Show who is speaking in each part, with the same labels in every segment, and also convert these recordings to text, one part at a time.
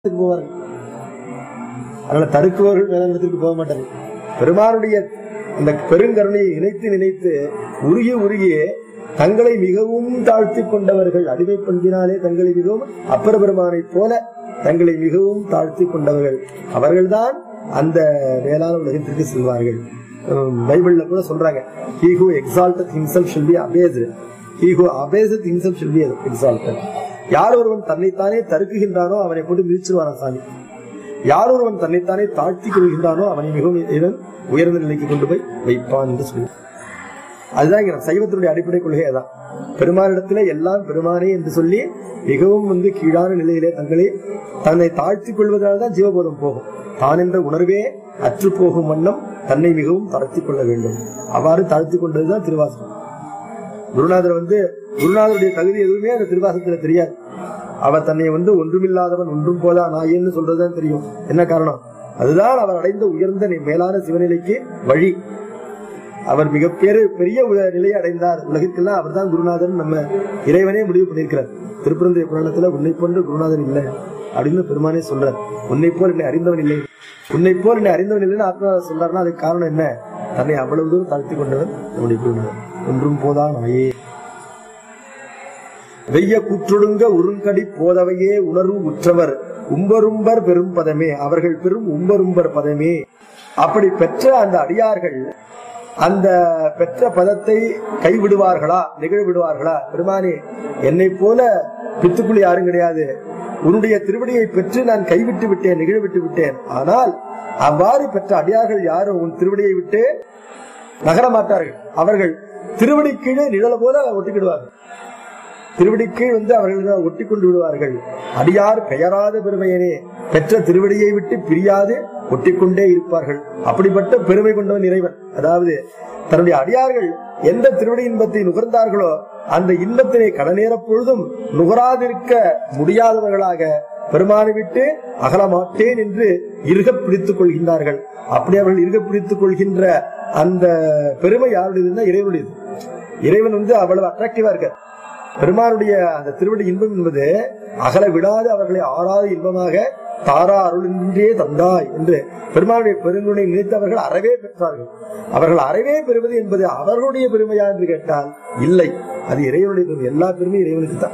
Speaker 1: வேதாந்தத்துக்கு போவார்கள் அதனால தருக்குவர்கள் வேதாந்தத்திற்கு போக மாட்டார்கள் பெருமானுடைய அந்த பெருங்கருணையை நினைத்து நினைத்து உருகி உருகி தங்களை மிகவும் தாழ்த்தி கொண்டவர்கள் அடிமை பண்பினாலே தங்களை மிகவும் அப்பர பெருமானைப் போல தங்களை மிகவும் தாழ்த்தி கொண்டவர்கள் அவர்கள்தான் அந்த மேலான உலகத்திற்கு செல்வார்கள் உம், பைபிள்ல கூட சொல்றாங்க he who exalteth himself shall be abased he who abaseth himself shall be exalted யார் ஒருவன் தன்னைத்தானே தருக்குகின்றானோ அவனை போட்டு மிதிச்சிருவான சாமி யார் ஒருவன் தன்னைத்தானே தாழ்த்திக் கொள்கின்றானோ அவனை மிகவும் இறைவன் உயர்ந்த நிலைக்கு கொண்டு போய் வைப்பான் என்று சொல்லி அதுதான் இங்க சைவத்தினுடைய அடிப்படை கொள்கை அதான் பெருமானிடத்திலே எல்லாம் பெருமானே என்று சொல்லி மிகவும் வந்து கீழான நிலையிலே தங்களை தன்னை தாழ்த்திக் கொள்வதால் தான் ஜீவபோதம் போகும் தான் என்ற உணர்வே அற்று போகும் வண்ணம் தன்னை மிகவும் தாழ்த்திக் கொள்ள வேண்டும் அவ்வாறு தாழ்த்திக் கொண்டதுதான் திருவாசகம் குருநாதர் வந்து குருநாதருடைய தகுதி எதுவுமே அந்த திருவாசகத்துல தெரியாது அவர் தன்னை வந்து ஒன்றுமில்லாதவன் ஒன்றும் போதா நாயேன்னு சொல்றதுதான் தெரியும் என்ன காரணம் அதுதான் அவர் அடைந்த உயர்ந்த நி- மேலான சிவநிலைக்கு வழி அவர் மிகப்பெரிய பெரிய உய- நிலையை அடைந்தார் உலகிற்கெல்லாம் அவர் தான் குருநாதன் நம்ம இறைவனே முடிவு பண்ணியிருக்கிறார் திருப்பரந்தைய புராணத்துல உன்னை போன்று குருநாதன் இல்லை அப்படின்னு பெருமானே சொல்றார் உன்னை போல் என்னை அறிந்தவன் இல்லை உன்னை போல் என்னை அறிந்தவன் இல்லைன்னு ஆத்மா சொல்றாருன்னா அதுக்கு காரணம் என்ன தன்னை அவ்வளவு தூரம் தாழ்த்தி கொண்டவன் நம்முடைய குருநாதன் ஒன்றும் போதா நாயே வெய்ய கூற்றொடுங்க உருங்கடி போதவையே உணர்வு உற்றவர் உம்பரும்பர் பெரும் பதமே அவர்கள் பெரும் உம்பரும்பர் பதமே அப்படி பெற்ற அந்த அடியார்கள் அந்த பெற்ற பதத்தை கைவிடுவார்களா நிகழ்விடுவார்களா பெருமானே என்னை போல பித்துக்குழி யாரும் கிடையாது உன்னுடைய திருவடியை பெற்று நான் கைவிட்டு விட்டேன் நிகழ்விட்டு விட்டேன் ஆனால் அவ்வாறு பெற்ற அடியார்கள் யாரும் உன் திருவடியை விட்டு நகர மாட்டார்கள் அவர்கள் திருவடி கீழே நிழல போல ஒட்டிக்கிடுவார்கள் திருவடிக்கு வந்து அவர்கள் ஒட்டி கொண்டு விடுவார்கள் அடியார் பெயராத பெருமையனே பெற்ற திருவடியை விட்டு பிரியாது ஒட்டிக்கொண்டே இருப்பார்கள் அப்படிப்பட்ட பெருமை கொண்டவன் இறைவன் அதாவது தன்னுடைய அடியார்கள் எந்த திருவடி இன்பத்தை நுகர்ந்தார்களோ அந்த இன்பத்தினை கடநேர பொழுதும் நுகராதிருக்க முடியாதவர்களாக பெருமானை விட்டு அகல மாட்டேன் என்று இருக பிடித்துக் கொள்கின்றார்கள் அப்படி அவர்கள் இருக பிடித்துக் கொள்கின்ற அந்த பெருமை யாருடையதுன்னா இறைவனுடையது இறைவன் வந்து அவ்வளவு அட்ராக்டிவா இருக்க பெருமானுடைய அந்த திருவடி இன்பம் என்பது அகல விடாது அவர்களை ஆறாத இன்பமாக தாரா அருளின்றே தந்தாய் என்று பெருமானுடைய பெருங்குணை நினைத்தவர்கள் அறவே பெற்றார்கள் அவர்கள் அறவே பெறுவது என்பது அவர்களுடைய பெருமையா என்று கேட்டால் இல்லை அது இறைவனுடைய பெருமை எல்லா பெருமையும் இறைவனுக்கு தான்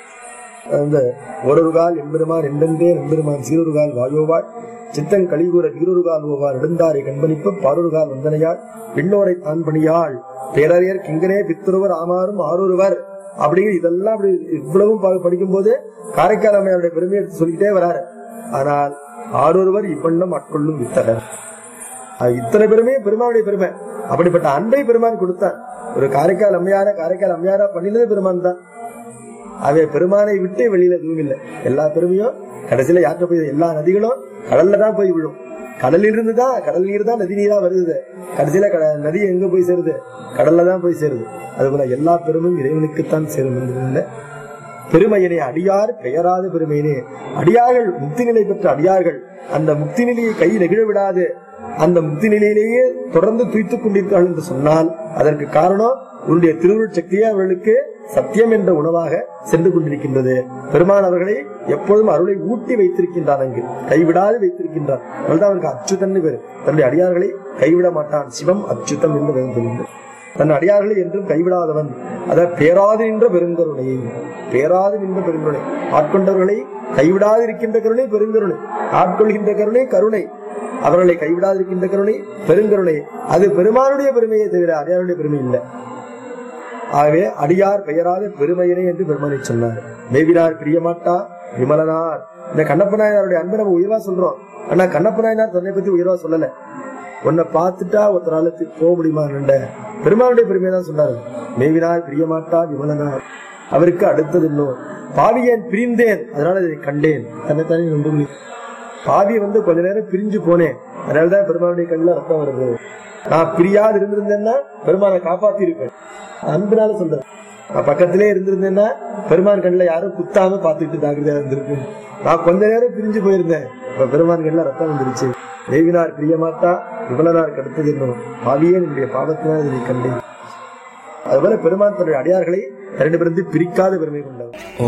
Speaker 1: அந்த ஓரொரு கால் எம்பெருமான் எண்டென்றே எம்பெருமான் சீரொரு கால் வாயோவாள் சித்தங் கலிகூற வீரொரு கால் ஓவார் நெடுந்தாரை கண்பணிப்பு பாரொரு கால் வந்தனையாள் விண்ணோரை தான் பணியாள் பேரறியர் கிங்கனே பித்துருவர் ஆமாறும் ஆரொருவர் அப்படிங்கிற இதெல்லாம் அப்படி இவ்வளவும் பா- படிக்கும்போது காரைக்கால் அம்மையாருடைய பெருமையை எடுத்து சொல்லிக்கிட்டே வராரு ஆனால் ஆரொருவர் இப்பண்ணம் ஆட்கொள்ளும் வித்தகர் அது இத்தனை பெருமையும் பெருமானுடைய பெருமை அப்படிப்பட்ட அன்பை பெருமான் கொடுத்தான் ஒரு காரைக்கால் அம்மையார காரைக்கால் அம்மையாரா பண்ணினது பெருமான் தான் அவை பெருமானை விட்டு வெளியில எதுவும் இல்லை எல்லா பெருமையும் கடைசியில யாற்ற போய் எல்லா நதிகளும் கடல்ல தான் போய் விழும் கடலில் இருந்து தான் கடல் நீர் தான் நதி நீரா வருது கடைசியில கட- நதி எங்க போய் சேருது கடல்ல தான் போய் சேருது அதுபோல எல்லா பெருமையும் இறைவனுக்குத்தான் சேரும் என்பதில்லை பெருமையினை அடியார் பெயராத பெருமையினே அடியார்கள் முக்தி நிலை பெற்ற அடியார்கள் அந்த முக்தி நிலையை கை நெகிழ விடாது அந்த முக்தி நிலையிலேயே தொடர்ந்து துய்த்துக் கொண்டிருக்கிறார்கள் என்று சொன்னால் அதற்கு காரணம் உன்னுடைய திருவுருள் சக்தியே அவர்களுக்கு சத்தியம் என்ற உணவாக சென்று கொண்டிருக்கின்றது பெருமான் அவர்களை எப்பொழுதும் அருளை ஊட்டி வைத்திருக்கின்றான் அங்கு கைவிடாது வைத்திருக்கின்றான் அதனால்தான் அவனுக்கு அச்சுதன் பேரு தன்னுடைய அடியார்களை கைவிட மாட்டான் சிவம் அச்சுதம் என்று வேதம் சொல்கின்றது தன் அடியார்களை என்றும் கைவிடாதவன் அத பேராது நின்ற பெருங்கருணை பேராது நின்ற பெருங்கருணை ஆட்கொண்டவர்களை கைவிடாது இருக்கின்ற கருணை பெருங்கருணை ஆட்கொள்கின்ற கருணை கருணை அவர்களை கைவிடாது இருக்கின்ற கருணை பெருங்கருணை அது பெருமானுடைய பெருமையை தவிர அடியாருடைய பெருமை இல்லை ஆகவே அடியார் பெயராத பெருமையினை என்று பெருமானை சொன்னார் மேவினார் பிரியமாட்டா விமலனார் இந்த கண்ணப்ப நாயனாருடைய அன்பை நம்ம உயர்வா சொல்றோம் ஆனா கண்ணப்ப நாயனார் தன்னை பத்தி உயர்வா சொல்லல உன்னை பார்த்துட்டா ஒருத்தரால தி- போக முடியுமா நண்ட பெருமானுடைய பெருமையை தான் சொன்னாரு மேவினார் பிரியமாட்டா விமலனார் அவருக்கு அடுத்தது இன்னும் பாவியன் பிரிந்தேன் அதனால இதை கண்டேன் தன்னைத்தானே நம்ப முடியும் பாவி வந்து கொஞ்ச நேரம் பிரிஞ்சு போனேன் அதனாலதான் பெருமானுடைய கண்ணில் ரத்தம் வருது நான் பிரியாது இருந்திருந்தேன்னா பெருமானை காப்பாத்தி இருப்பேன் அன்பினால சொல்றேன் நான் பக்கத்திலே இருந்திருந்தேன்னா பெருமான் கண்ணில் யாரும் குத்தாம பாத்துக்கிட்டு ஜாக்கிரதையா இருந்திருப்பேன் நான் கொஞ்ச நேரம் பிரிஞ்சு போயிருந்தேன் இப்ப பெருமான் கண்ணில் ரத்தம் வந்துருச்சு தேவினார் பிரியமாட்டா விமலனார் கடுத்தது என்னும் பாவியே என்னுடைய பாவத்தினால் இதை கண்டேன் அதுபோல பெருமான் தன்னுடைய அடியார்களை இரண்டு பிறந்து பிரிக்காத பெருமை கொண்டவர்